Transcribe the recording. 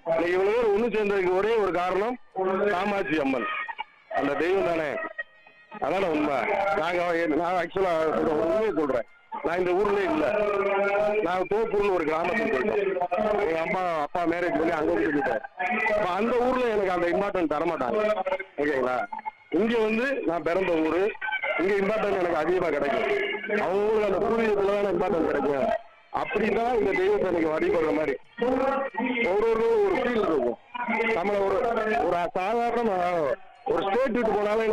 இன்னைக்கு இவ்வளவு பேர் ஒண்ணு சேர்ந்ததுக்கு ஒரே ஒரு காரணம் காமாட்சி அம்மன் அந்த தெய்வம் தானே அதான உண்மை நாங்க நான் ஆக்சுவலா உண்மையை சொல்றேன் நான் இந்த ஊர்ல இல்ல நான் தோப்பூர்னு ஒரு கிராமத்துக்கு போயிட்டோம் எங்க அம்மா அப்பா மேரேஜ் பண்ணி அங்க விட்டுட்டேன் அப்ப அந்த ஊர்ல எனக்கு அந்த இம்பார்ட்டன்ட் தர மாட்டாங்க ஓகேங்களா இங்க வந்து நான் பிறந்த ஊரு இங்க இம்பார்ட்டன்ட் எனக்கு அதிகமா கிடைக்கும் அவங்களுக்கு அந்த பூர்வீகத்துல தான் இம்பார்ட்டன்ட் கிடைக்கும் அப்படிதான் இந்த தெய்வத்தை எனக்கு வழிபடுற மாதிரி ஒவ்வொரு ஒரு ஃபீல் இருக்கும் நம்மள ஒரு ஒரு சாதாரண ஒரு ஸ்டேட் விட்டு போனாலும்